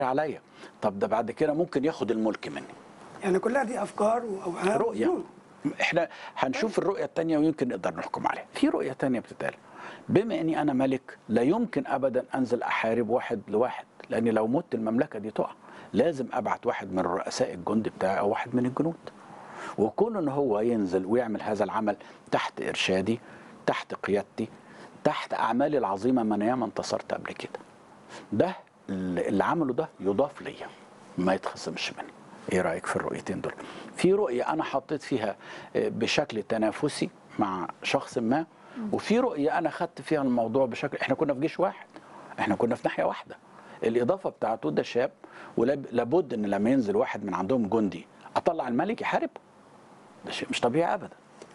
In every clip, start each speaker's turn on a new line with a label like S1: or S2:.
S1: عليا طب ده بعد كده ممكن ياخد الملك مني
S2: يعني كلها دي افكار واوهام
S1: رؤيه
S2: وظنون.
S1: احنا هنشوف الرؤيه الثانيه ويمكن نقدر نحكم عليها في رؤيه ثانيه بتتقال بما اني انا ملك لا يمكن ابدا انزل احارب واحد لواحد لان لو مت المملكه دي تقع لازم ابعت واحد من رؤساء الجند بتاعي او واحد من الجنود وكون ان هو ينزل ويعمل هذا العمل تحت ارشادي تحت قيادتي تحت اعمالي العظيمه ما انا ياما انتصرت قبل كده ده اللي عمله ده يضاف ليا ما يتخصمش مني ايه رايك في الرؤيتين دول في رؤيه انا حطيت فيها بشكل تنافسي مع شخص ما وفي رؤيه انا خدت فيها الموضوع بشكل احنا كنا في جيش واحد احنا كنا في ناحيه واحده الاضافه بتاعته ده شاب ولابد ان لما ينزل واحد من عندهم جندي اطلع الملك يحارب ده شيء مش طبيعي ابدا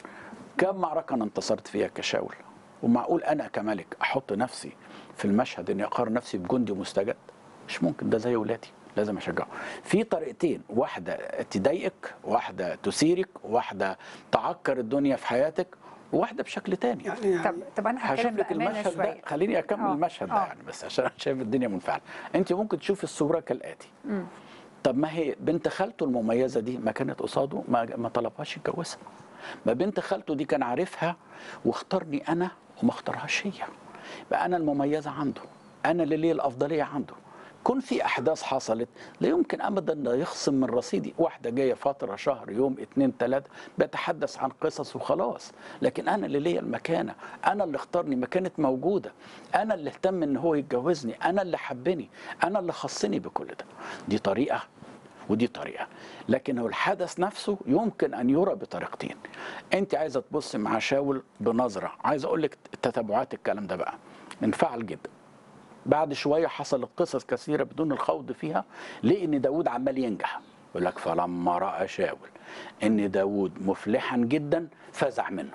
S1: كم معركه انا انتصرت فيها كشاول ومعقول انا كملك احط نفسي في المشهد اني اقارن نفسي بجندي مستجد مش ممكن ده زي ولادي لازم اشجعه في طريقتين واحده تضايقك واحده تثيرك واحده تعكر الدنيا في حياتك وواحده بشكل تاني
S2: يعني
S3: طب
S2: يعني
S3: طب انا
S1: هشوف
S3: هتكلم
S1: لك
S3: بامانه
S1: المشهد ده
S3: شويه
S1: خليني اكمل
S3: آه،
S1: المشهد ده
S3: آه.
S1: يعني بس عشان انا شايف الدنيا منفعله انت ممكن تشوف الصوره كالاتي طب ما هي بنت خالته المميزه دي ما كانت قصاده ما, ما طلبهاش يتجوزها ما بنت خالته دي كان عارفها واختارني انا وما اختارهاش هي بقى انا المميزه عنده انا اللي ليه الافضليه عنده كون في احداث حصلت لا يمكن ابدا لا يخصم من رصيدي واحده جايه فتره شهر يوم اتنين تلاته بتحدث عن قصص وخلاص لكن انا اللي ليا المكانه انا اللي اختارني ما كانت موجوده انا اللي اهتم ان هو يتجوزني انا اللي حبني انا اللي خصني بكل ده دي طريقه ودي طريقه لكن هو الحدث نفسه يمكن ان يرى بطريقتين انت عايزه تبص مع شاول بنظره عايز اقول لك تتبعات الكلام ده بقى انفعل جدا بعد شويه حصلت قصص كثيره بدون الخوض فيها ليه ان داود عمال ينجح يقول لك فلما راى شاول ان داود مفلحا جدا فزع منه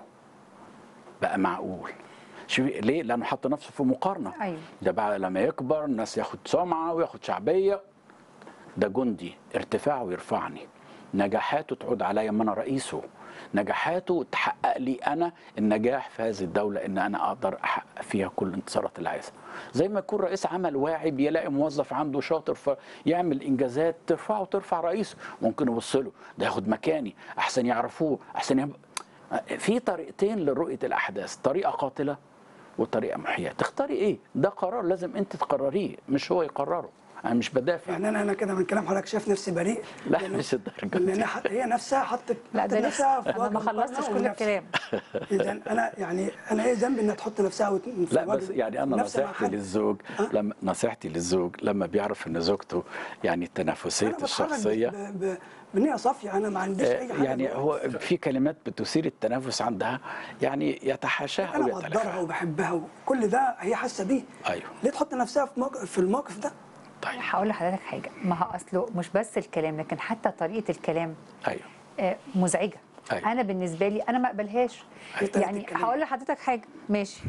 S1: بقى معقول شوفي ليه لانه حط نفسه في مقارنه
S3: أيوة.
S1: ده بقى لما يكبر الناس ياخد سمعه وياخد شعبيه ده جندي ارتفاعه يرفعني نجاحاته تعود عليا ما انا رئيسه نجاحاته تحقق لي انا النجاح في هذه الدوله ان انا اقدر احقق فيها كل الانتصارات اللي عايزها زي ما يكون رئيس عمل واعي بيلاقي موظف عنده شاطر فيعمل انجازات ترفعه ترفع رئيسه ممكن يبص له ده ياخد مكاني احسن يعرفوه احسن يب... في طريقتين لرؤيه الاحداث طريقه قاتله وطريقه محياه تختاري ايه ده قرار لازم انت تقرريه مش هو يقرره انا مش بدافع
S2: يعني انا انا كده من كلام حضرتك شايف نفسي بريء
S1: لا
S2: لأن-
S1: مش الدرجه
S2: لان
S1: دي.
S2: ح- هي نفسها حطت
S3: لا
S2: حطت
S3: ده
S2: نفسها
S3: لسه
S2: في
S3: انا ما
S2: وجه المقارنة
S3: خلصتش كل
S2: والنفس.
S3: الكلام
S2: اذا انا يعني انا ايه ذنبي انها تحط نفسها وت- في
S1: لا
S2: وجه
S1: بس يعني انا
S2: نفس مع
S1: نصيحتي
S2: حد.
S1: للزوج لما نصيحتي للزوج لما بيعرف ان زوجته يعني التنافسيه
S2: أنا بتحرك ب-
S1: الشخصيه
S2: ب- ب- بنيه صافيه انا ما عنديش
S1: آه،
S2: اي حاجه
S1: يعني
S2: جوه.
S1: هو في كلمات بتثير التنافس عندها يعني يتحاشاها
S2: انا
S1: ويتلافاها
S2: بقدرها وبحبها وكل ده هي حاسه بيه
S1: ايوه
S2: ليه تحط نفسها في موقف في الموقف ده
S1: طيب
S3: هقول لحضرتك حاجه ما هو اصله مش بس الكلام لكن حتى طريقه الكلام
S1: ايوه
S3: آه، مزعجه
S1: أيوة.
S3: انا بالنسبه لي انا ما اقبلهاش
S2: أيوة.
S3: يعني
S2: الكلام.
S3: هقول لحضرتك حاجه ماشي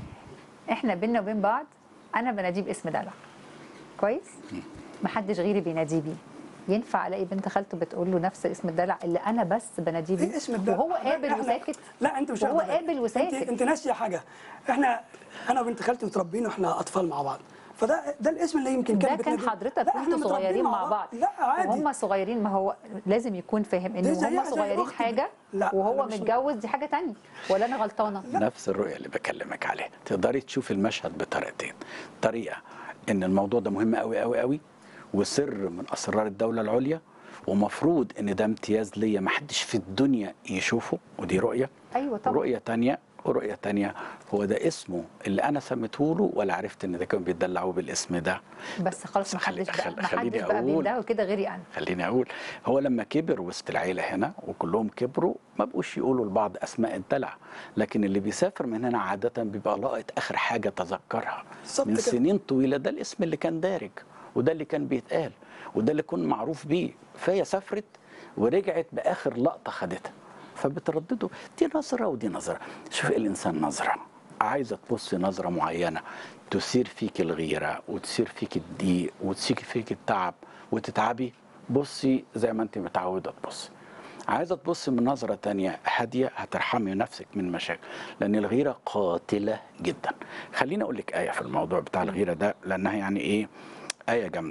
S3: احنا بينا وبين بعض انا بناديه باسم دلع كويس محدش غيري بيناديه بيه ينفع الاقي بنت خالته بتقول له نفس اسم الدلع اللي انا بس بناديه
S2: ايه
S3: بيه
S2: اسم الدلع
S3: وهو قابل
S2: إحنا-
S3: وساكت
S2: لا انت مش
S3: وهو
S2: واخدة بالك.
S3: قابل
S2: انت,
S3: وساكت
S2: انت ناسيه حاجه احنا انا وبنت خالتي متربيين واحنا اطفال مع بعض فده ده الاسم اللي يمكن
S3: ده
S2: كان
S3: كان
S2: بتنادي-
S3: حضرتك
S2: لا، إحنا
S3: كنتوا
S2: متربيين
S3: صغيرين مع بعض
S2: لا عادي
S3: وهم صغيرين ما هو لازم يكون فاهم ان
S2: دي زيها
S3: هم
S2: زي
S3: صغيرين
S2: أختي.
S3: حاجه
S2: لا،
S3: وهو
S2: أنا مش-
S3: متجوز دي حاجه تانية ولا انا غلطانه
S1: نفس الرؤيه اللي بكلمك عليها تقدري تشوفي المشهد بطريقتين طريقه ان الموضوع ده مهم قوي قوي قوي وسر من اسرار الدوله العليا ومفروض ان ده امتياز ليا ما حدش في الدنيا يشوفه ودي رؤيه
S3: ايوه طبعا
S1: ورؤيه تانية ورؤيه تانية هو ده اسمه اللي انا سميته له ولا عرفت ان ده كانوا بيدلعوه بالاسم ده
S3: بس خلاص
S1: بس خلي-
S3: محدش بقى
S1: خلي- خليني
S3: محدش بقى
S1: أقول.
S3: بيندهوا كده غيري انا
S1: خليني اقول هو لما كبر وسط العيله هنا وكلهم كبروا ما بقوش يقولوا لبعض اسماء الدلع لكن اللي بيسافر من هنا عاده بيبقى لاقط اخر حاجه تذكرها
S2: بالظبط
S1: من
S2: كده.
S1: سنين طويله ده الاسم اللي كان دارج وده اللي كان بيتقال وده اللي كان معروف بيه فهي سافرت ورجعت باخر لقطه خدتها فبترددوا دي نظره ودي نظره شوف الانسان نظره عايزه تبصي نظره معينه تثير فيك الغيره وتثير فيك الضيق وتثير فيك التعب وتتعبي بصي زي ما انت متعوده تبصي عايزه تبصي من نظره تانية هاديه هترحمي نفسك من مشاكل لان الغيره قاتله جدا خليني اقول لك ايه في الموضوع بتاع الغيره ده لانها يعني ايه ايه جامده